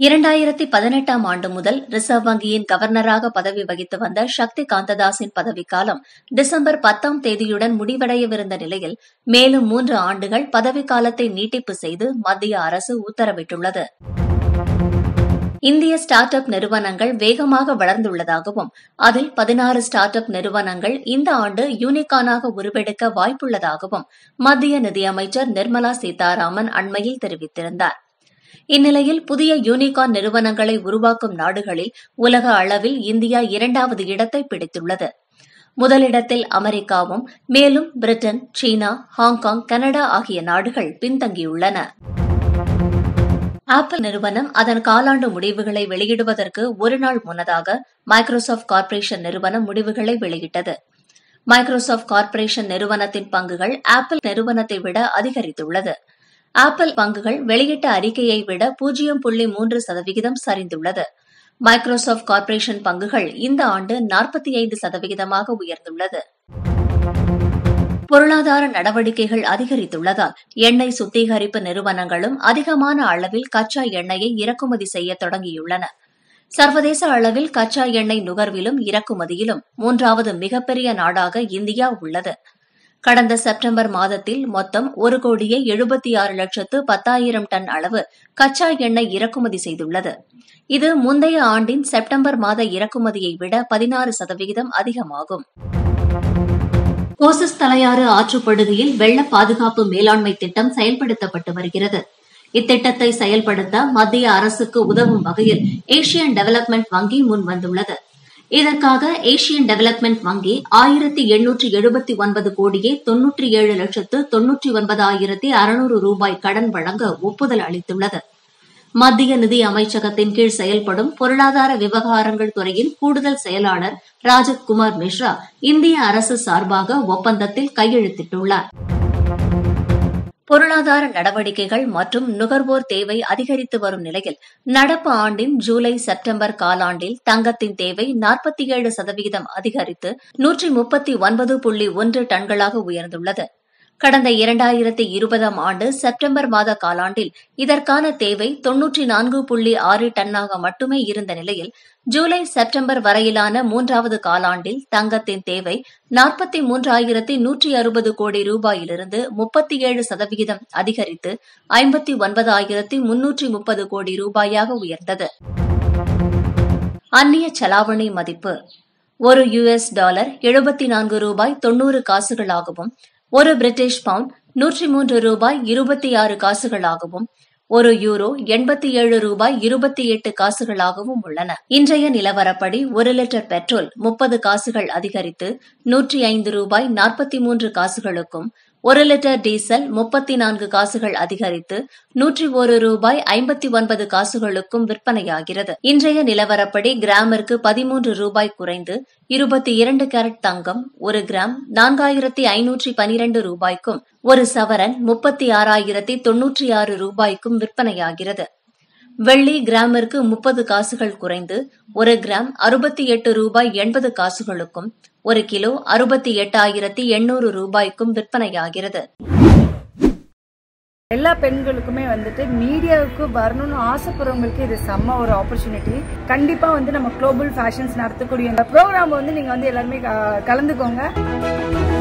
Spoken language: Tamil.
இரண்டாயிரத்தி பதினெட்டாம் ஆண்டு முதல் ரிசர்வ் வங்கியின் கவர்னராக பதவி வகித்து வந்த சக்தி காந்ததாஸின் பதவிக்காலம் டிசம்பர் பத்தாம் தேதியுடன் முடிவடையவிருந்த நிலையில் மேலும் மூன்று ஆண்டுகள் பதவிக்காலத்தை நீட்டிப்பு செய்து மத்திய அரசு உத்தரவிட்டுள்ளது இந்திய ஸ்டார்ட் அப் நிறுவனங்கள் வேகமாக வளர்ந்துள்ளதாகவும் அதில் பதினாறு ஸ்டார்ட் அப் நிறுவனங்கள் இந்த ஆண்டு யூனிகானாக உருவெடுக்க வாய்ப்புள்ளதாகவும் மத்திய நிதியமைச்சர் நிர்மலா சீதாராமன் அண்மையில் தெரிவித்திருந்தார் இந்நிலையில் புதிய யூனிகார்ன் நிறுவனங்களை உருவாக்கும் நாடுகளில் உலக அளவில் இந்தியா இரண்டாவது இடத்தை பிடித்துள்ளது முதலிடத்தில் அமெரிக்காவும் மேலும் பிரிட்டன் சீனா ஹாங்காங் கனடா ஆகிய நாடுகள் பின்தங்கியுள்ளன ஆப்பிள் நிறுவனம் அதன் காலாண்டு முடிவுகளை வெளியிடுவதற்கு ஒருநாள் முன்னதாக மைக்ரோசாப்ட் கார்ப்பரேஷன் நிறுவனம் முடிவுகளை வெளியிட்டது மைக்ரோசாப்ட் கார்ப்பரேஷன் நிறுவனத்தின் பங்குகள் ஆப்பிள் நிறுவனத்தை விட அதிகரித்துள்ளது ஆப்பிள் பங்குகள் வெளியிட்ட அறிக்கையை விட பூஜ்ஜியம் புள்ளி மூன்று சதவிகிதம் சரிந்துள்ளது மைக்ரோசாப்ட் கார்ப்பரேஷன் பங்குகள் இந்த ஆண்டு நாற்பத்தி ஐந்து சதவிகிதமாக உயர்ந்துள்ளது பொருளாதார நடவடிக்கைகள் அதிகரித்துள்ளதால் எண்ணெய் சுத்திகரிப்பு நிறுவனங்களும் அதிகமான அளவில் கச்சா எண்ணெயை இறக்குமதி செய்ய தொடங்கியுள்ளன சர்வதேச அளவில் கச்சா எண்ணெய் நுகர்விலும் இறக்குமதியிலும் மூன்றாவது மிகப்பெரிய நாடாக இந்தியா உள்ளது கடந்த செப்டம்பர் மாதத்தில் மொத்தம் ஒரு கோடியே எழுபத்தி ஆறு லட்சத்து பத்தாயிரம் டன் அளவு கச்சா எண்ணெய் இறக்குமதி செய்துள்ளது இது முந்தைய ஆண்டின் செப்டம்பர் மாத இறக்குமதியை விட பதினாறு சதவிகிதம் அதிகமாகும் கோசஸ் தலையாறு ஆற்றுப்படுகையில் வெள்ள பாதுகாப்பு மேலாண்மை திட்டம் செயல்படுத்தப்பட்டு வருகிறது இத்திட்டத்தை செயல்படுத்த மத்திய அரசுக்கு உதவும் வகையில் ஏசியன் டெவலப்மெண்ட் வங்கி முன்வந்துள்ளது இதற்காக ஏசியன் டெவலப்மெண்ட் வங்கி ஆயிரத்தி எண்ணூற்றி எழுபத்தி ஒன்பது கோடியே தொன்னூற்றி ஏழு லட்சத்து தொன்னூற்றி ஒன்பதாயிரத்தி அறுநூறு ரூபாய் கடன் வழங்க ஒப்புதல் அளித்துள்ளது மத்திய நிதி அமைச்சகத்தின் கீழ் செயல்படும் பொருளாதார விவகாரங்கள் துறையின் கூடுதல் செயலாளர் ராஜத் குமார் மிஸ்ரா இந்திய அரசு சார்பாக ஒப்பந்தத்தில் கையெழுத்திட்டுள்ளார் பொருளாதார நடவடிக்கைகள் மற்றும் நுகர்வோர் தேவை அதிகரித்து வரும் நிலையில் நடப்பு ஆண்டின் ஜூலை செப்டம்பர் காலாண்டில் தங்கத்தின் தேவை நாற்பத்தி ஏழு சதவிகிதம் அதிகரித்து நூற்றி முப்பத்தி ஒன்பது புள்ளி ஒன்று டன்களாக உயர்ந்துள்ளது கடந்த இரண்டாயிரத்தி இருபதாம் ஆண்டு செப்டம்பர் மாத காலாண்டில் இதற்கான தேவை தொன்னூற்றி நான்கு புள்ளி ஆறு டன்னாக மட்டுமே இருந்த நிலையில் ஜூலை செப்டம்பர் வரையிலான மூன்றாவது காலாண்டில் தங்கத்தின் தேவை நாற்பத்தி மூன்றாயிரத்தி நூற்றி அறுபது கோடி ரூபாயிலிருந்து முப்பத்தி ஏழு சதவிகிதம் அதிகரித்து ஐம்பத்தி ஒன்பதாயிரத்தி முன்னூற்றி முப்பது கோடி ரூபாயாக உயர்ந்தது அந்நிய செலாவணி மதிப்பு ஒரு யுஎஸ் டாலர் எழுபத்தி நான்கு ரூபாய் தொன்னூறு காசுகளாகவும் ஒரு பிரிட்டிஷ் பவுண்ட் நூற்றி மூன்று ரூபாய் இருபத்தி ஆறு காசுகளாகவும் ஒரு யூரோ எண்பத்தி ஏழு ரூபாய் இருபத்தி எட்டு காசுகளாகவும் உள்ளன இன்றைய நிலவரப்படி ஒரு லிட்டர் பெட்ரோல் முப்பது காசுகள் அதிகரித்து நூற்றி ஐந்து ரூபாய் நாற்பத்தி மூன்று காசுகளுக்கும் ஒரு லிட்டர் டீசல் முப்பத்தி நான்கு காசுகள் அதிகரித்து நூற்றி ஒரு ரூபாய் ஐம்பத்தி ஒன்பது காசுகளுக்கும் விற்பனையாகிறது இன்றைய நிலவரப்படி கிராமிற்கு பதிமூன்று ரூபாய் குறைந்து இருபத்தி இரண்டு கேரட் தங்கம் ஒரு கிராம் நான்காயிரத்தி ஐநூற்றி பனிரெண்டு ரூபாய்க்கும் ஒரு சவரன் முப்பத்தி ஆறாயிரத்தி தொன்னூற்றி ஆறு ரூபாய்க்கும் விற்பனையாகிறது வெள்ளி கிராமிற்கு முப்பது காசுகள் குறைந்து ஒரு கிராம் அறுபத்தி எட்டு ரூபாய் எண்பது காசுகளுக்கும் ஒரு கிலோ அறுபத்தி எட்டாயிரத்தி எண்ணூறு ரூபாய்க்கும் விற்பனையாகிறது எல்லா பெண்களுக்குமே வந்துட்டு மீடியாவுக்கு வரணும்னு ஆசைப்படுறவங்களுக்கு இது செம்ம ஒரு ஆப்பர்ச்சுனிட்டி கண்டிப்பா வந்து நம்ம குளோபல் ஃபேஷன்ஸ் நடத்தக்கூடிய இந்த ப்ரோக்ராம் வந்து நீங்க வந்து எல்லாருமே க- கலந்துக்கோங்க